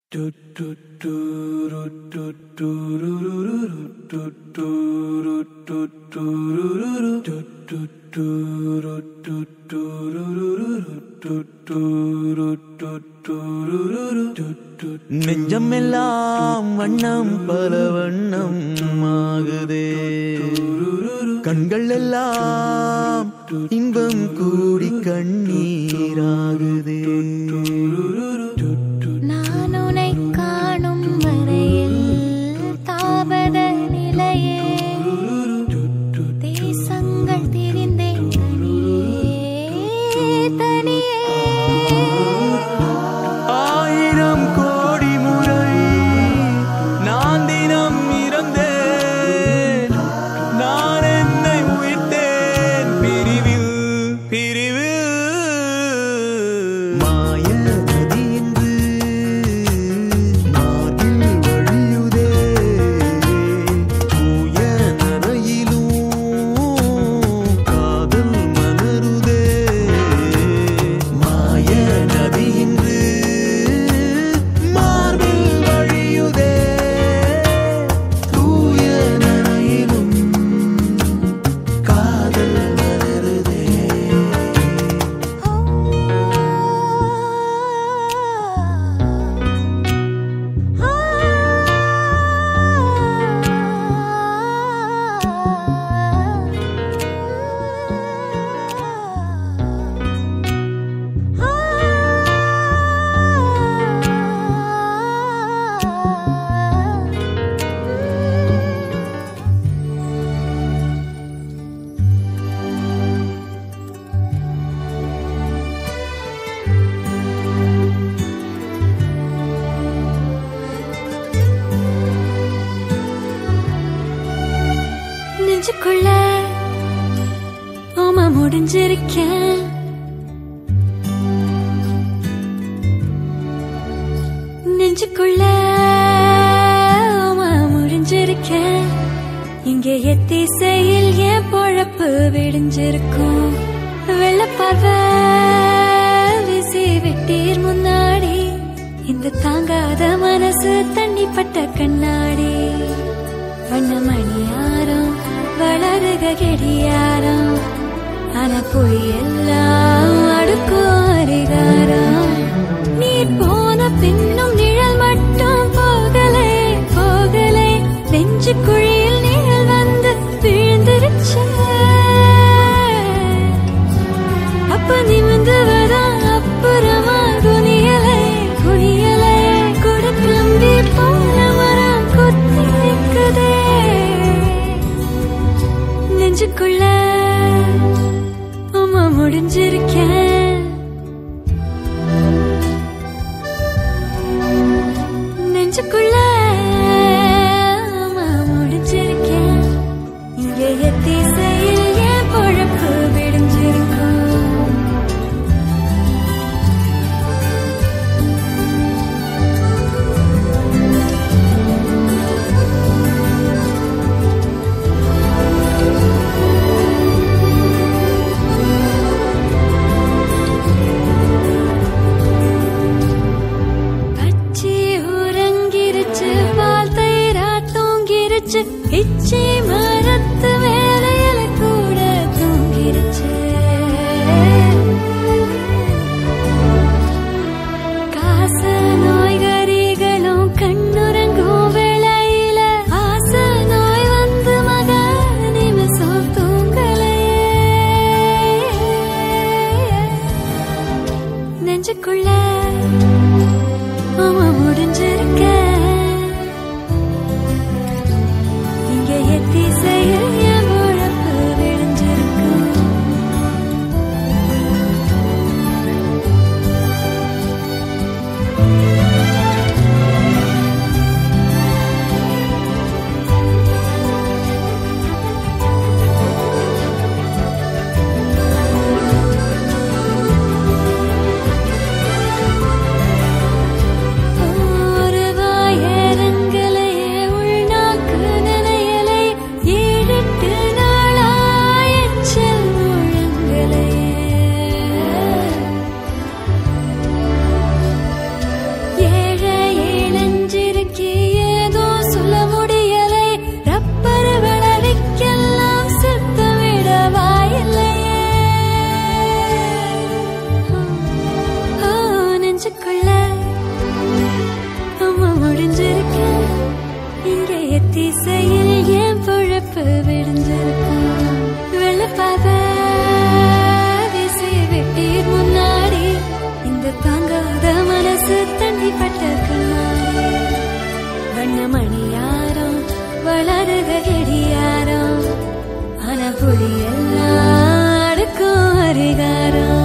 நெஞ்சமெல்லாம் வண்ணம் பல வண்ணம் ஆகுதே கண்கள் எல்லாம் இன்பம் கூடி கண்ணீராகுதே நான் உன்னை காணும் வரையில் தாபத நிலையே தேசங்கள் திரிந்தேன் தனியே தனியே ஆயிரம் கோடி முறை நான் தினம் இறந்தேன் நான் என்னை உயிர்த்தேன் பிரிவில் பிரிவில் மாய நதி என்று மார்பில் வழியுதே தூய நரையிலும் காதல் மலருதே மாய நதி என்று மார்பில் வழியுதே தூய நரையிலும் காதல் மலருதே நெஞ்சுக்குள்ள ஓமா முடிஞ்சிருக்கேன் நெஞ்சுக்குள்ள ஓமா முடிஞ்சிருக்கேன் இங்கே எத்திசையில் என் பொழப்பு விடிஞ்சிருக்கும் வெள்ளப்பார்வை வீசி விட்டீர் முன்னாடி இந்த தாங்காத மனசு தண்ணிப்பட்ட கண்ணாடி வண்ணமணியாரம் வளருக கெடியாரம் ஆனா போய் எல்லாம் அடுக்கும் அதிகாரம் நீர் போன பின்னும் நிழல் மட்டும் போகலே போகலே நெஞ்சு குழியில் நிழல் வந்து விழுந்துருச்சு அப்ப நிமிந்து வரா அப்புறமா குனியலே குனியலே கூட கிளம்பி போன மரம் குத்தி நிற்குதே நெஞ்சுக்குள்ள அம்மா முடிஞ்சிருக்கேன் நெஞ்சுக்குள்ள அம்மா முடிஞ்சிருக்கேன் இங்கே எத்திசையில் என் பொழப்பு விடிஞ்சிருக்கும் பச்சி உறங்கிருச்சு பால் தயிரா தூங்கிருச்சு இச்சி மரத்து வேலையில கூட தூங்கிருச்சு காச நோய்கரிகளும் கண்ணுறங்கும் வேளையில ஆச நோய் வந்து மக நிமிஷம் தூங்கலையே நெஞ்சுக்குள்ள மாமா முடிஞ்சிருக்க இங்க எத்திசையில் என் உழப்பு விழிஞ்சிருக்கு ஒரு வாயரங்கலையே உள்நாக்கு நிலையலை ஏழெட்டு புளியெல்லாம் அடுக்கும் அதிகாரம்